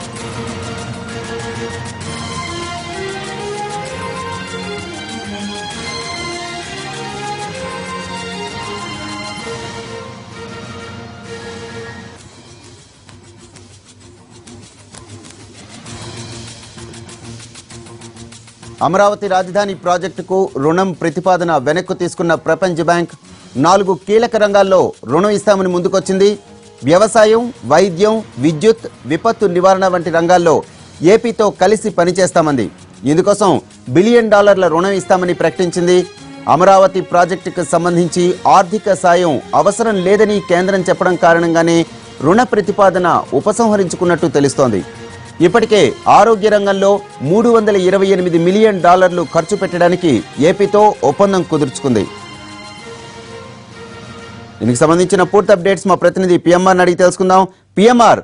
అమరావతి రాజధాని ప్రాజెక్టుకు రుణం ప్రతిపాదన వెనక్కు తీసుకున్న ప్రపంచ బ్యాంక్ నాలుగు కీలక రంగాల్లో రుణం ఇస్తామని ముందుకొచ్చింది వ్యవసాయం వైద్యం విద్యుత్ విపత్తు నివారణ వంటి రంగాల్లో ఏపీతో కలిసి పనిచేస్తామంది ఇందుకోసం బిలియన్ డాలర్ల రుణం ఇస్తామని ప్రకటించింది అమరావతి ప్రాజెక్టుకు సంబంధించి ఆర్థిక సాయం అవసరం లేదని కేంద్రం చెప్పడం కారణంగానే రుణ ప్రతిపాదన ఉపసంహరించుకున్నట్టు తెలుస్తోంది ఇప్పటికే ఆరోగ్య రంగంలో మూడు వందల ఇరవై ఎనిమిది మిలియన్ డాలర్లు ఖర్చు పెట్టడానికి ఏపీతో ఒప్పందం కుదుర్చుకుంది దీనికి సంబంధించిన పూర్తి అప్డేట్స్ మా ప్రతినిధి పిఎంఆర్ అడిగి తెలుసుకుందాం పిఎంఆర్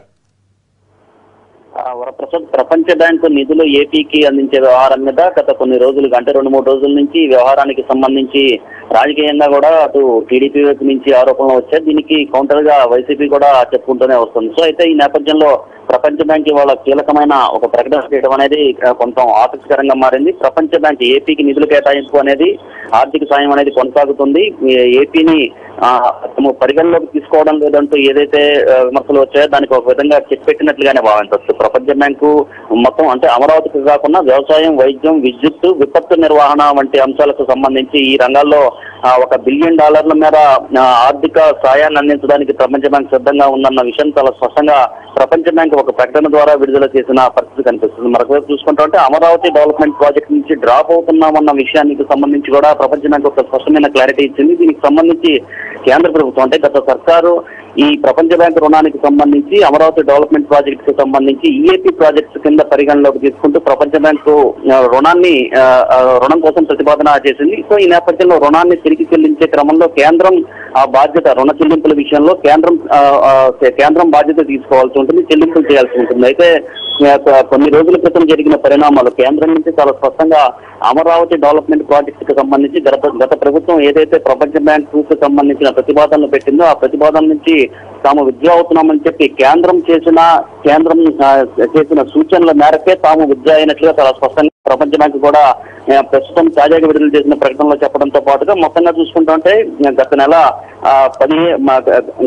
ఆ, వరప్రసాద్ ప్రపంచ బ్యాంకు నిధులు ఏపీకి అందించే వ్యవహారం మీద గత కొన్ని రోజులుగా అంటే రెండు మూడు రోజుల నుంచి ఈ వ్యవహారానికి సంబంధించి రాజకీయంగా కూడా అటు టీడీపీ వైపు నుంచి ఆరోపణలు వచ్చాయి దీనికి కౌంటర్ గా వైసీపీ కూడా చెప్పుకుంటూనే వస్తుంది సో అయితే ఈ నేపథ్యంలో ప్రపంచ బ్యాంక్ ఇవాళ కీలకమైన ఒక ప్రకటన చేయడం అనేది ఆ, కొంత ఆసక్తికరంగా మారింది ప్రపంచ బ్యాంక్ ఏపీకి నిధులు కేటాయింపు అనేది ఆర్థిక సాయం అనేది కొనసాగుతుంది ఏ- ఏపీని ఆ, తమ పరిగణలోకి తీసుకోవడం లేదంటూ ఏదైతే ఆ, విమర్శలు వచ్చాయో దానికి ఒక విధంగా చెక్ పెట్టినట్లుగానే భావించవచ్చు ప్రపంచ బ్యాంకు మొత్తం అంటే అమరావతికి కాకుండా వ్యవసాయం వైద్యం విద్యుత్ విపత్తు నిర్వహణ వంటి అంశాలకు సంబంధించి ఈ రంగాల్లో ఆ, ఒక బిలియన్ డాలర్ల మేర ఆ, ఆర్థిక సాయాన్ని అందించడానికి ప్రపంచ బ్యాంక్ సిద్ధంగా ఉందన్న విషయం చాలా స్పష్టంగా ప్రపంచ బ్యాంక్ ఒక ప్రకటన ద్వారా విడుదల చేసిన పరిస్థితి కనిపిస్తుంది మరొక వైపు చూసుకుంటే అమరావతి డెవలప్మెంట్ ప్రాజెక్ట్ నుంచి డ్రాప్ అవుతున్నామన్న విషయానికి సంబంధించి కూడా ప్రపంచ బ్యాంక్ ఒక స్పష్టమైన క్లారిటీ ఇచ్చింది దీనికి సంబంధించి కేంద్ర ప్రభుత్వం అంటే గత సర్కారు ఈ ప్రపంచ బ్యాంక్ రుణానికి సంబంధించి అమరావతి డెవలప్మెంట్ ప్రాజెక్ట్ కి సంబంధించి ఈఏపీ ప్రాజెక్ట్స్ కింద పరిగణలోకి తీసుకుంటూ ప్రపంచ బ్యాంకు ఆ, రుణాన్ని ఆ, ఆ, రుణం కోసం ప్రతిపాదన చేసింది సో ఈ నేపథ్యంలో రుణాన్ని తిరిగి చెల్లించే క్రమంలో కేంద్రం ఆ బాధ్యత రుణ చెల్లింపుల విషయంలో కేంద్రం ఆ, ఆ, కేంద్రం బాధ్యత తీసుకోవాల్సి ఉంటుంది చెల్లింపులు చేయాల్సి ఉంటుంది అయితే ఆ, కొ- కొన్ని రోజుల క్రితం జరిగిన పరిణామాలు కేంద్రం నుంచి చాలా స్పష్టంగా అమరావతి డెవలప్మెంట్ ప్రాజెక్ట్ కి సంబంధించి గత గత ప్రభుత్వం ఏదైతే ప్రపంచ బ్యాంక్ కు సంబంధించిన ప్రతిపాదనలు పెట్టిందో ఆ ప్రతిపాదన నుంచి తాము విద్యా అవుతున్నామని చెప్పి కేంద్రం చేసిన కేంద్రం ఆ, చేసిన సూచనల మేరకే తాము విద్య అయినట్లుగా చాలా స్పష్టంగా ప్రపంచ బ్యాంక్ కూడా ఆ, ప్రస్తుతం తాజాగా విడుదల చేసిన ప్రకటనలో చెప్పడంతో పాటుగా మొత్తంగా చూసుకుంటుంటే ఆ, గత నెల ఆ, పది మా-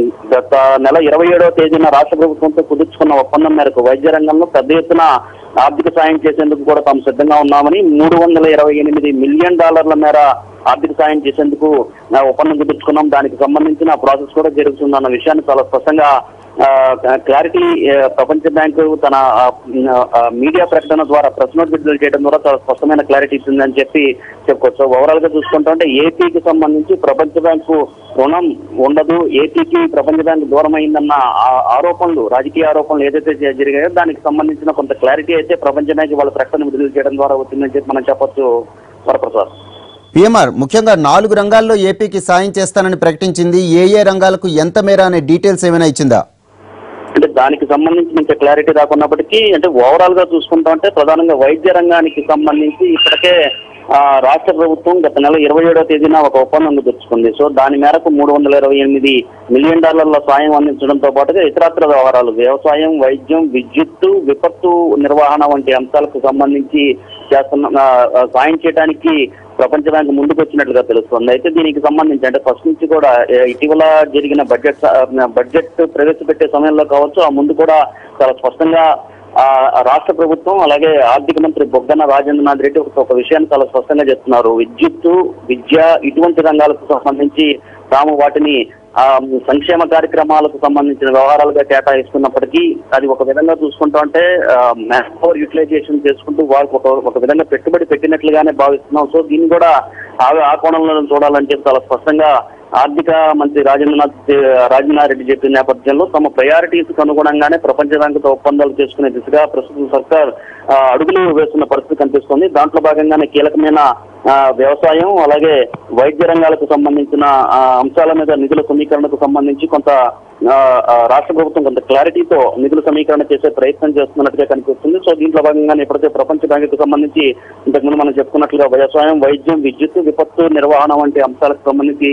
గత నెల ఇరవై ఏడవ తేదీన రాష్ట్ర ప్రభుత్వంతో కుదుర్చుకున్న ఒప్పందం మేరకు వైద్య రంగంలో పెద్ద ఎత్తున ఆర్థిక సాయం చేసేందుకు కూడా తాము సిద్ధంగా ఉన్నామని మూడు వందల ఇరవై ఎనిమిది మిలియన్ డాలర్ల మేర ఆర్థిక సాయం చేసేందుకు ఆ, ఒప్పందం కుదుర్చుకున్నాం దానికి సంబంధించిన ప్రాసెస్ కూడా జరుగుతుందన్న విషయాన్ని చాలా స్పష్టంగా ఆ, క్లారిటీ ఆ, ప్రపంచ బ్యాంకు తన ఆ, ఆ, మీడియా ప్రకటన ద్వారా ప్రెస్ నోట్ విడుదల చేయడం ద్వారా చాలా స్పష్టమైన క్లారిటీ ఇచ్చిందని చెప్పి చెప్పుకోవచ్చు ఓవరాల్ గా చూసుకుంటుంటే ఏపీకి సంబంధించి ప్రపంచ బ్యాంకు రుణం ఉండదు ఏపీకి ప్రపంచ బ్యాంక్ దూరం అయిందన్న ఆ- ఆరోపణలు రాజకీయ ఆరోపణలు ఏదైతే జ- జరిగాయో దానికి సంబంధించిన కొంత క్లారిటీ అయితే ప్రపంచ బ్యాంక్ వాళ్ళ ప్రకటన విడుదల చేయడం ద్వారా వచ్చిందని చెప్పి మనం చెప్పొచ్చు వరప్రసాద్ పిఎంఆర్ ముఖ్యంగా నాలుగు రంగాల్లో ఏపీకి సాయం చేస్తానని ప్రకటించింది ఏ ఏ రంగాలకు ఎంత మేర అనే డీటెయిల్స్ ఏమైనా ఇచ్చిందా అంటే దానికి సంబంధించి ఇంకా క్లారిటీ రాకున్నప్పటికీ అంటే ఓవరాల్ గా చూసుకుంటా అంటే ప్రధానంగా వైద్య రంగానికి సంబంధించి ఇప్పటికే ఆ, రాష్ట్ర ప్రభుత్వం గత నెల ఇరవై ఏడవ తేదీన ఒక ఒప్పందం కుదుర్చుకుంది సో దాని మేరకు మూడు వందల ఇరవై ఎనిమిది మిలియన్ డాలర్ల సాయం అందించడంతో పాటుగా ఇతరత్ర వ్యవహారాలు వ్యవసాయం వైద్యం విద్యుత్తు విపత్తు నిర్వహణ వంటి అంశాలకు సంబంధించి చేస్తున్న ఆ, ఆ, సాయం చేయడానికి ప్రపంచ బ్యాంక్ ముందుకు వచ్చినట్లుగా తెలుస్తుంది అయితే దీనికి సంబంధించి అంటే ఫస్ట్ నుంచి కూడా ఏ, ఇటీవల జరిగిన బడ్జెట్ స- ఆ, బడ్జెట్ ప్రవేశపెట్టే సమయంలో కావచ్చు ఆ ముందు కూడా చాలా స్పష్టంగా ఆ ఆ రాష్ట్ర ప్రభుత్వం అలాగే ఆర్థిక మంత్రి బొగ్గన రాజేంద్రనాథ్ రెడ్డి ఒక ఒక విషయాన్ని చాలా స్పష్టంగా చెప్తున్నారు విద్యుత్తు విద్య ఇటువంటి రంగాలకు సంబంధించి తాము వాటిని ఆ సంక్షేమ కార్యక్రమాలకు సంబంధించిన వ్యవహారాలుగా కేటాయిస్తున్నప్పటికీ అది ఒక విధంగా చూసుకుంటా అంటే మ్యాన్ పవర్ యూటిలైజేషన్ చేసుకుంటూ వాళ్ళకి ఒక ఒక విధంగా పెట్టుబడి పెట్టినట్లుగానే భావిస్తున్నాం సో దీన్ని కూడా ఆ ఆ కోణంలో చూడాలని చెప్పి చాలా స్పష్టంగా ఆర్థిక మంత్రి రాజేంద్రనాథ్ రాజేంద్రనాథ్ రెడ్డి చెప్పిన నేపథ్యంలో తమ ప్రయారిటీస్ కు అనుగుణంగానే ప్రపంచ బ్యాంకుతో ఒప్పందాలు చేసుకునే దిశగా ప్రస్తుతం సర్కార్ ఆ, అడుగులు వేస్తున్న పరిస్థితి కనిపిస్తోంది దాంట్లో భాగంగానే కీలకమైన ఆ, వ్యవసాయం అలాగే వైద్య రంగాలకు సంబంధించిన ఆ, అంశాల మీద నిధుల సమీకరణకు సంబంధించి కొంత ఆ, ఆ, రాష్ట్ర ప్రభుత్వం కొంత క్లారిటీతో నిధుల సమీకరణ చేసే ప్రయత్నం చేస్తున్నట్టుగా కనిపిస్తుంది సో దీంట్లో భాగంగానే ఇప్పటికే ప్రపంచ బ్యాంకుకు సంబంధించి ఇంతకుముందు మనం చెప్పుకున్నట్లుగా వ్యవసాయం వైద్యం విద్యుత్ విపత్తు నిర్వహణ వంటి అంశాలకు సంబంధించి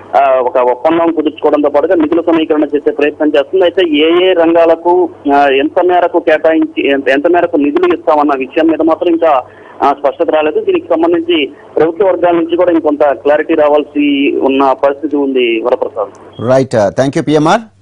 ఆ, ఒక ఒప్పందం కుదుర్చుకోవడంతో పాటుగా నిధుల సమీకరణ చేసే ప్రయత్నం చేస్తుంది అయితే ఏ ఏ రంగాలకు ఆ, ఎంత మేరకు కేటాయించి ఎంత- ఎంత మేరకు నిధులు ఇస్తామన్న విషయం మీద మాత్రం ఇంకా ఆ, స్పష్టత రాలేదు దీనికి సంబంధించి ప్రభుత్వ వర్గాల నుంచి కూడా ఇంకొంత క్లారిటీ రావాల్సి ఉన్న పరిస్థితి ఉంది Varaprasad right thank you PMR